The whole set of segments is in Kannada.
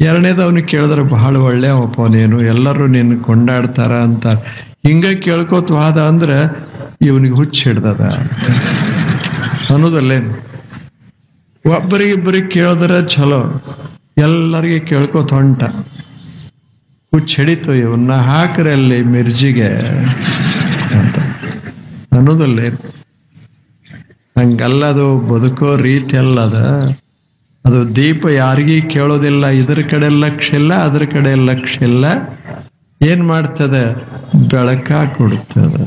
ಎರಡನೇದು ಅವನಿಗೆ ಕೇಳಿದ್ರೆ ಬಹಳ ಒಳ್ಳೆ ಅಪ್ಪ ನೀನು ಎಲ್ಲರೂ ನಿನ್ನ ಕೊಂಡಾಡ್ತಾರ ಅಂತ ಹಿಂಗ ಕೇಳ್ಕೋತ ಹೋದ ಅಂದ್ರೆ ಇವನಿಗೆ ಹುಚ್ಚ ಹಿಡ್ದದ ಅನ್ನೋದಲ್ಲೇನು ಒಬ್ಬರಿಗಿಬ್ಬರಿಗೆ ಕೇಳಿದ್ರೆ ಚಲೋ ಎಲ್ಲರಿಗೆ ಕೇಳ್ಕೋತ ಹೊಂಟ ಹುಚ್ಚ ಹಿಡಿತು ಇವನ್ನ ಹಾಕ್ರಲ್ಲಿ ಮಿರ್ಜಿಗೆ ಅಂತ ಅನ್ನೋದಲ್ಲೇನು ಹಂಗಲ್ಲದು ಬದುಕೋ ರೀತಿ ಅಲ್ಲದ ಅದು ದೀಪ ಯಾರಿಗೂ ಕೇಳೋದಿಲ್ಲ ಇದ್ರ ಕಡೆ ಲಕ್ಷ ಇಲ್ಲ ಅದ್ರ ಕಡೆ ಲಕ್ಷ ಇಲ್ಲ ಏನ್ ಮಾಡ್ತದೆ ಬೆಳಕ ಕೊಡ್ತದೆ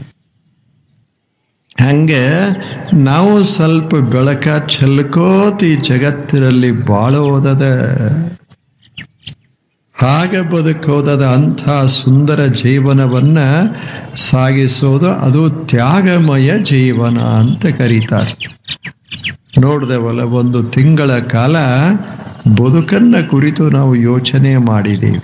ಹಂಗೆ ನಾವು ಸ್ವಲ್ಪ ಬೆಳಕ ಚೆಲ್ಕೋತ ಈ ಜಗತ್ತಿನಲ್ಲಿ ಬಾಳೋದದ ಹಾಗೆ ಬದುಕೋದದ ಅಂಥ ಸುಂದರ ಜೀವನವನ್ನ ಸಾಗಿಸೋದು ಅದು ತ್ಯಾಗಮಯ ಜೀವನ ಅಂತ ಕರೀತಾರೆ ನೋಡ್ದೆವಲ್ಲ ಒಂದು ತಿಂಗಳ ಕಾಲ ಬದುಕನ್ನ ಕುರಿತು ನಾವು ಯೋಚನೆ ಮಾಡಿದ್ದೀವಿ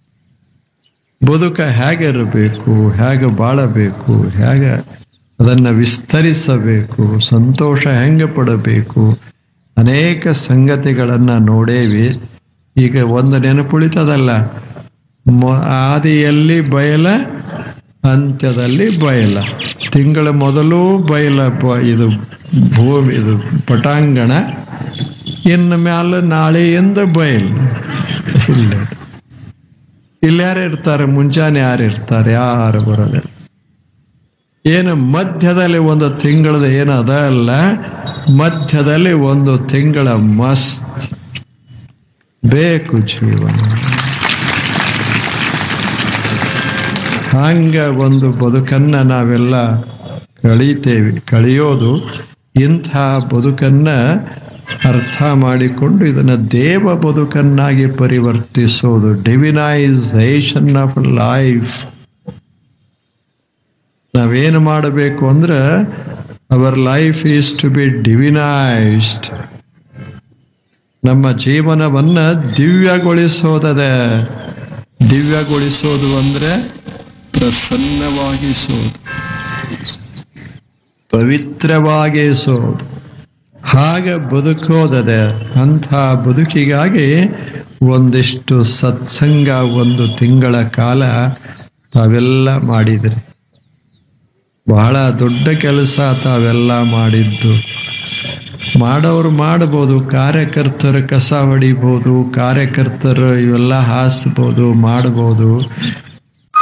ಬದುಕ ಹೇಗಿರಬೇಕು ಹೇಗೆ ಬಾಳಬೇಕು ಹೇಗೆ ಅದನ್ನ ವಿಸ್ತರಿಸಬೇಕು ಸಂತೋಷ ಹೆಂಗೆ ಪಡಬೇಕು ಅನೇಕ ಸಂಗತಿಗಳನ್ನ ನೋಡೇವಿ ಈಗ ಒಂದು ನೆನಪುಳಿತದಲ್ಲ ಮೊ- ಆದಿಯಲ್ಲಿ ಬಯಲ ಅಂತ್ಯದಲ್ಲಿ ಬಯಲ ತಿಂಗಳ ಮೊದಲು ಬಯಲ ಬ- ಇದು ಭೂಮಿ ಇದು ಪಟಾಂಗಣ ಇನ್ನು ಮ್ಯಾಲ ನಾಳೆಯಿಂದ ಬಯಲು ಇಲ್ಲ ಇಲ್ಲಿ ಯಾರು ಇರ್ತಾರೆ ಮುಂಜಾನೆ ಯಾರು ಇರ್ತಾರೆ ಯಾರು ಬರೋದಿಲ್ಲ ಏನು ಮಧ್ಯದಲ್ಲಿ ಒಂದು ತಿಂಗಳದ ಏನು ಅದ ಅಲ್ಲ ಮಧ್ಯದಲ್ಲಿ ಒಂದು ತಿಂಗಳ ಮಸ್ತ್ ಬೇಕು ಜೀವನ ಹಂಗ ಒಂದು ಬದುಕನ್ನ ನಾವೆಲ್ಲ ಕಳೀತೇವೆ ಕಳೆಯೋದು ಇಂಥ ಬದುಕನ್ನ ಅರ್ಥ ಮಾಡಿಕೊಂಡು ಇದನ್ನ ದೇವ ಬದುಕನ್ನಾಗಿ ಪರಿವರ್ತಿಸೋದು ಡಿವಿನೈಸೇಷನ್ ಆಫ್ ಲೈಫ್ ನಾವೇನು ಮಾಡಬೇಕು ಅಂದ್ರೆ our life is to be divinised ನಮ್ಮ ಜೀವನವನ್ನ ದಿವ್ಯಗೊಳಿಸೋದದೆ ದಿವ್ಯಗೊಳಿಸೋದು ಅಂದ್ರೆ ಪ್ರಸನ್ನವಾಗಿಸೋದು ಪವಿತ್ರವಾಗಿಸೋದು ಹಾಗೆ ಬದುಕೋದದೆ ಅಂಥ ಬದುಕಿಗಾಗಿ ಒಂದಿಷ್ಟು ಸತ್ಸಂಗ ಒಂದು ತಿಂಗಳ ಕಾಲ ತಾವೆಲ್ಲ ಮಾಡಿದ್ರಿ ಬಹಳ ದೊಡ್ಡ ಕೆಲಸ ತಾವೆಲ್ಲ ಮಾಡಿದ್ದು ಮಾಡೋರು ಮಾಡಬಹುದು ಕಾರ್ಯಕರ್ತರು ಕಸ ಹೊಡಿಬಹುದು ಕಾರ್ಯಕರ್ತರು ಇವೆಲ್ಲ ಹಾಸ್ಬೋದು ಮಾಡಬಹುದು